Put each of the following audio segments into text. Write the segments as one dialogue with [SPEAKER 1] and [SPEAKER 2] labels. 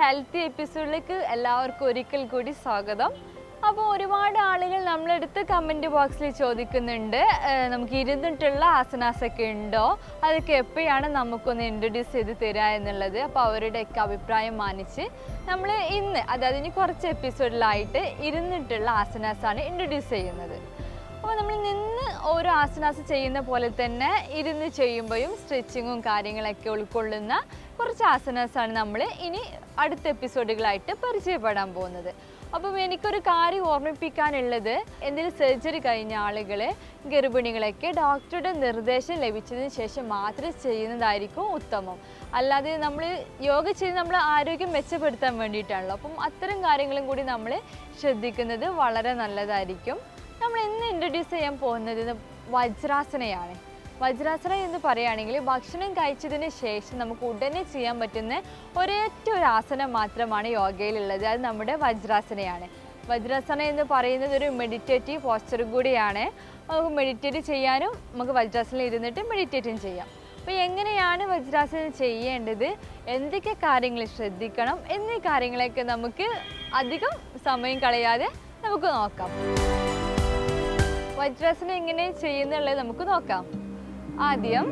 [SPEAKER 1] healthy എപ്പിസോഡിലേക്ക് എല്ലാവർക്കും ഒരിക്കൽ കൂടി സ്വാഗതം അപ്പോൾ ഒരുപാട് ആളുകൾ നമ്മളെടുത്ത് കമൻറ്റ് ബോക്സിൽ ചോദിക്കുന്നുണ്ട് ഏഹ് നമുക്ക് ഇരുന്നിട്ടുള്ള ആസനാസൊക്കെ ഉണ്ടോ അതൊക്കെ എപ്പോഴാണ് നമുക്കൊന്ന് ഇൻട്രൊഡ്യൂസ് ചെയ്ത് തരിക എന്നുള്ളത് അപ്പോൾ അവരുടെയൊക്കെ അഭിപ്രായം മാനിച്ച് നമ്മൾ ഇന്ന് അതായത് ഇനി കുറച്ച് എപ്പിസോഡിലായിട്ട് ഇരുന്നിട്ടുള്ള ആസനാസാണ് ഇൻട്രൊഡ്യൂസ് ചെയ്യുന്നത് അപ്പോൾ നമ്മൾ നിന്ന് ഓരോ ആസനാസ് ചെയ്യുന്ന പോലെ തന്നെ ഇരുന്ന് ചെയ്യുമ്പോഴും സ്ട്രെച്ചിങ്ങും കാര്യങ്ങളൊക്കെ ഉൾക്കൊള്ളുന്ന കുറച്ച് ആസനാസാണ് നമ്മൾ ഇനി അടുത്ത എപ്പിസോഡുകളായിട്ട് പരിചയപ്പെടാൻ പോകുന്നത് അപ്പം എനിക്കൊരു കാര്യം ഓർമ്മിപ്പിക്കാനുള്ളത് എന്തെങ്കിലും സർജറി കഴിഞ്ഞ ആളുകൾ ഗർഭിണികളൊക്കെ ഡോക്ടറുടെ നിർദ്ദേശം ലഭിച്ചതിന് ശേഷം മാത്രം ചെയ്യുന്നതായിരിക്കും ഉത്തമം അല്ലാതെ നമ്മൾ യോഗ ചെയ്ത് നമ്മൾ ആരോഗ്യം മെച്ചപ്പെടുത്താൻ വേണ്ടിയിട്ടാണല്ലോ അപ്പം അത്തരം കാര്യങ്ങളും കൂടി നമ്മൾ ശ്രദ്ധിക്കുന്നത് വളരെ നല്ലതായിരിക്കും നമ്മൾ ഇന്ന് ഇൻട്രൊഡ്യൂസ് ചെയ്യാൻ പോകുന്നത് ഇത് വജ്രാസനയാണ് വജ്രാസന എന്ന് പറയുകയാണെങ്കിൽ ഭക്ഷണം കഴിച്ചതിന് ശേഷം നമുക്ക് ഉടനെ ചെയ്യാൻ പറ്റുന്ന ഒരേറ്റ ഒരു ആസനം മാത്രമാണ് യോഗയിലുള്ളത് അത് നമ്മുടെ വജ്രാസനയാണ് വജ്രാസന എന്ന് പറയുന്നത് ഒരു മെഡിറ്റേറ്റീവ് പോസ്ചർ കൂടിയാണ് നമുക്ക് മെഡിറ്റേറ്റ് ചെയ്യാനും നമുക്ക് വജ്രാസനം ഇരുന്നിട്ട് മെഡിറ്റേറ്റും ചെയ്യാം അപ്പോൾ എങ്ങനെയാണ് വജ്രാസനം ചെയ്യേണ്ടത് എന്തൊക്കെ കാര്യങ്ങൾ ശ്രദ്ധിക്കണം എന്നീ കാര്യങ്ങളൊക്കെ നമുക്ക് അധികം സമയം കളയാതെ നമുക്ക് നോക്കാം വജ്രാസനം എങ്ങനെ ചെയ്യുന്നുള്ളത് നമുക്ക് നോക്കാം ആദ്യം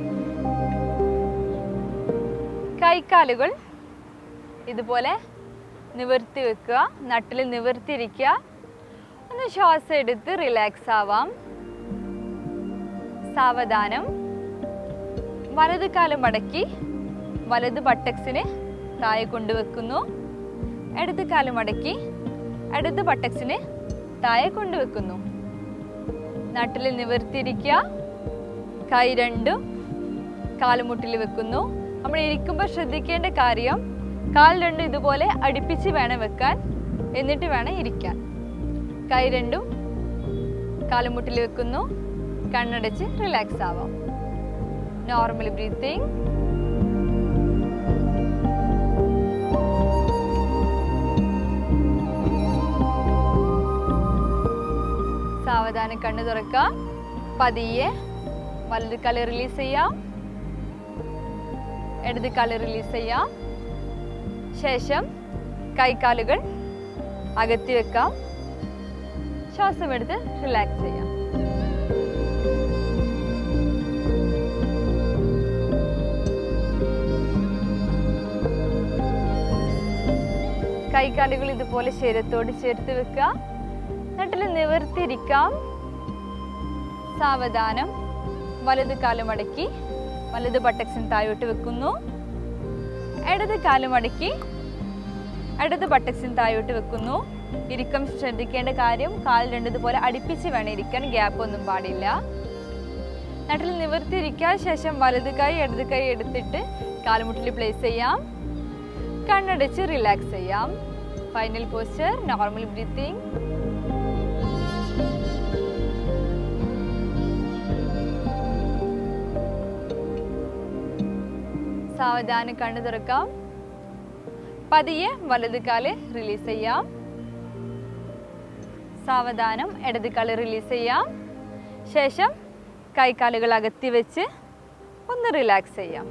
[SPEAKER 1] കൈക്കാലുകൾ ഇതുപോലെ നിവർത്തി വെക്കുക നട്ടിൽ നിവർത്തിയിരിക്കുക ഒന്ന് ശ്വാസം എടുത്ത് റിലാക്സ് ആവാം സാവധാനം വലത് കാലം മടക്കി വലത് ബട്ടക്സിന് താഴെ കൊണ്ടുവെക്കുന്നു ഇടത് കാലം മടക്കി ഇടത് ബട്ടക്സിന് താഴെ കൊണ്ടുവെക്കുന്നു നട്ടിൽ നിവർത്തിയിരിക്കുക കൈ രണ്ടും കാലുമുട്ടിൽ വെക്കുന്നു നമ്മൾ ഇരിക്കുമ്പോൾ ശ്രദ്ധിക്കേണ്ട കാര്യം കാൽ രണ്ടും ഇതുപോലെ അടുപ്പിച്ച് വേണം വെക്കാൻ എന്നിട്ട് വേണം ഇരിക്കാൻ കൈ രണ്ടും കാലുമുട്ടിൽ വെക്കുന്നു കണ്ണടച്ച് റിലാക്സ് ആവാം നോർമൽ ബ്രീത്തിങ് സാവധാനം കണ്ണു തുറക്കാം പതിയെ വലത് കാല് റിലീസ് ചെയ്യാം ഇടത് കാല് റിലീസ് ചെയ്യാം ശേഷം കൈക്കാലുകൾ അകത്തി വെക്കാം ശ്വാസം എടുത്ത് റിലാക്സ് ചെയ്യാം കൈകാലുകൾ ഇതുപോലെ ശരീരത്തോട് ചേർത്ത് വെക്കുക നട്ടിൽ നിവർത്തിരിക്കാം സാവധാനം വലത് കാല് മടക്കി വലത് ബട്ടക്സിന് താഴോട്ട് വെക്കുന്നു ഇടത് കാല് മടക്കി ഇടത് ബട്ടക്സിന് താഴോട്ട് വെക്കുന്നു ഇരിക്കം ശ്രദ്ധിക്കേണ്ട കാര്യം കാൽ രണ്ടതുപോലെ അടുപ്പിച്ച് വേണം ഇരിക്കാൻ ഗ്യാപ്പ് ഒന്നും പാടില്ല നട്ടിൽ നിവർത്തിയിരിക്കാൻ ശേഷം വലത് കൈ ഇടത് കൈ എടുത്തിട്ട് കാലുമുട്ടിൽ പ്ലേസ് ചെയ്യാം കണ്ണടച്ച് റിലാക്സ് ചെയ്യാം ഫൈനൽ പോസ്റ്റർ നോർമൽ ബ്രീത്തിങ് സാവധാനം കണ്ണു തുറക്കാം പതിയെ വലത് കാല് റിലീസ് ചെയ്യാം സാവധാനം ഇടത് കാല് റിലീസ് ചെയ്യാം ശേഷം കൈക്കാലുകൾ അകത്തി വെച്ച് ഒന്ന് റിലാക്സ് ചെയ്യാം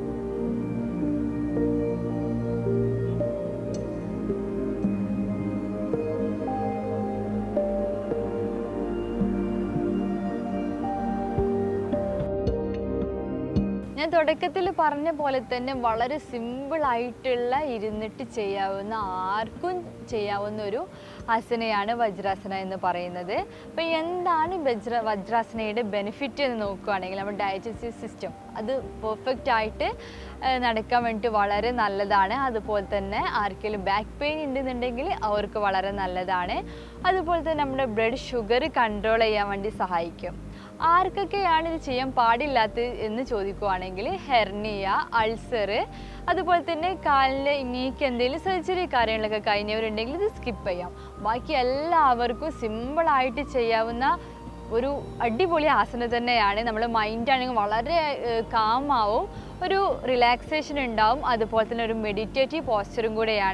[SPEAKER 1] ഞാൻ തുടക്കത്തിൽ പറഞ്ഞ പോലെ തന്നെ വളരെ സിമ്പിൾ ആയിട്ടുള്ള ഇരുന്നിട്ട് ചെയ്യാവുന്ന ആർക്കും ചെയ്യാവുന്ന ഒരു ആസനയാണ് വജ്രാസന എന്ന് പറയുന്നത് അപ്പോൾ എന്താണ് വജ്ര വജ്രാസനയുടെ ബെനിഫിറ്റ് എന്ന് നോക്കുകയാണെങ്കിൽ നമ്മുടെ ഡയജസ്റ്റീവ് സിസ്റ്റം അത് പെർഫെക്റ്റ് ആയിട്ട് ഏഹ്, നടക്കാൻ വേണ്ടിയിട്ട് വളരെ നല്ലതാണ് അതുപോലെ തന്നെ ആർക്കെങ്കിലും ബാക്ക് പെയിൻ ഉണ്ടെന്നുണ്ടെങ്കിൽ അവർക്ക് വളരെ നല്ലതാണ് അതുപോലെ തന്നെ നമ്മുടെ ബ്ലഡ് ഷുഗർ കൺട്രോൾ ചെയ്യാൻ വേണ്ടി സഹായിക്കും ആർക്കൊക്കെയാണ് ഇത് ചെയ്യാൻ പാടില്ലാത്തത് എന്ന് ചോദിക്കുവാണെങ്കിൽ ഹെർണിയ അൾസർ അതുപോലെ തന്നെ കാലിൻ്റെ ഇനിക്ക് എന്തെങ്കിലും സർജറി കാര്യങ്ങളൊക്കെ കഴിഞ്ഞവരുണ്ടെങ്കിൽ ഇത് സ്കിപ്പ് ചെയ്യാം ബാക്കി എല്ലാവർക്കും സിമ്പിളായിട്ട് ചെയ്യാവുന്ന ഒരു അടിപൊളി ആസനം തന്നെയാണ് നമ്മുടെ മൈൻഡാണെങ്കിൽ വളരെ കാമാവും ഒരു റിലാക്സേഷൻ ഉണ്ടാവും അതുപോലെ തന്നെ ഒരു മെഡിറ്റേറ്റീവ് പോസ്ചറും കൂടെയാണ്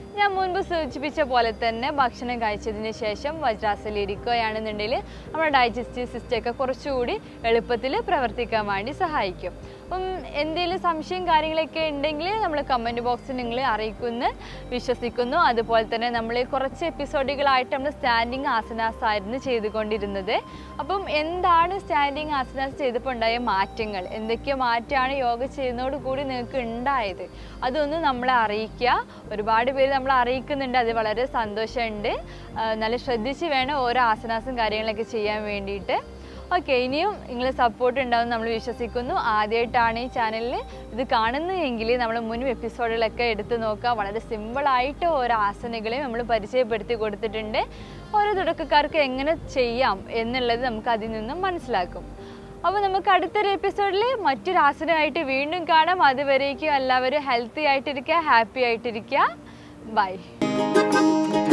[SPEAKER 1] ഞാൻ മുൻപ് സൂചിപ്പിച്ച പോലെ തന്നെ ഭക്ഷണം കഴിച്ചതിന് ശേഷം വജ്രാസനത്തിൽ ഇരിക്കുകയാണെന്നുണ്ടെങ്കിൽ നമ്മുടെ ഡൈജസ്റ്റീവ് സിസ്റ്റം ഒക്കെ കുറച്ചുകൂടി എളുപ്പത്തിൽ പ്രവർത്തിക്കാൻ വേണ്ടി സഹായിക്കും അപ്പം എന്തെങ്കിലും സംശയം കാര്യങ്ങളൊക്കെ ഉണ്ടെങ്കിൽ നമ്മൾ കമൻറ്റ് ബോക്സിൽ നിങ്ങൾ അറിയിക്കുമെന്ന് വിശ്വസിക്കുന്നു അതുപോലെ തന്നെ നമ്മൾ കുറച്ച് എപ്പിസോഡുകളായിട്ട് നമ്മൾ സ്റ്റാൻഡിങ് ആസനാസ് ആയിരുന്നു ചെയ്തുകൊണ്ടിരുന്നത് അപ്പം എന്താണ് സ്റ്റാൻഡിങ് ആസനാസ് ചെയ്തപ്പോൾ ഉണ്ടായ മാറ്റങ്ങൾ എന്തൊക്കെ മാറ്റമാണ് യോഗ ചെയ്യുന്നതോട് കൂടി നിങ്ങൾക്ക് ഉണ്ടായത് അതൊന്ന് നമ്മളെ അറിയിക്കുക ഒരുപാട് പേര് നമ്മളെ അറിയിക്കുന്നുണ്ട് അത് വളരെ സന്തോഷമുണ്ട് ആ, നല്ല ശ്രദ്ധിച്ച് വേണം ഓരോ ആസനാസും കാര്യങ്ങളൊക്കെ ചെയ്യാൻ വേണ്ടിയിട്ട് ഓക്കെ ഇനിയും നിങ്ങൾ സപ്പോർട്ട് ഉണ്ടാവും നമ്മൾ വിശ്വസിക്കുന്നു ആദ്യമായിട്ടാണ് ഈ ചാനലിൽ ഇത് കാണുന്നതെങ്കിൽ നമ്മൾ മുൻ എപ്പിസോഡുകളൊക്കെ എടുത്ത് നോക്കുക വളരെ സിമ്പിളായിട്ട് ഓരോ ആസനകളെയും നമ്മൾ പരിചയപ്പെടുത്തി കൊടുത്തിട്ടുണ്ട് ഓരോ തുടക്കക്കാർക്ക് എങ്ങനെ ചെയ്യാം എന്നുള്ളത് നമുക്ക് അതിൽ നിന്നും മനസ്സിലാക്കും അപ്പോൾ നമുക്ക് അടുത്തൊരു എപ്പിസോഡിൽ മറ്റൊരു ആസനമായിട്ട് വീണ്ടും കാണാം അതുവരേക്കും എല്ലാവരും ഹെൽത്തി ആയിട്ടിരിക്കുക ഹാപ്പി ആയിട്ടിരിക്കുക ബൈ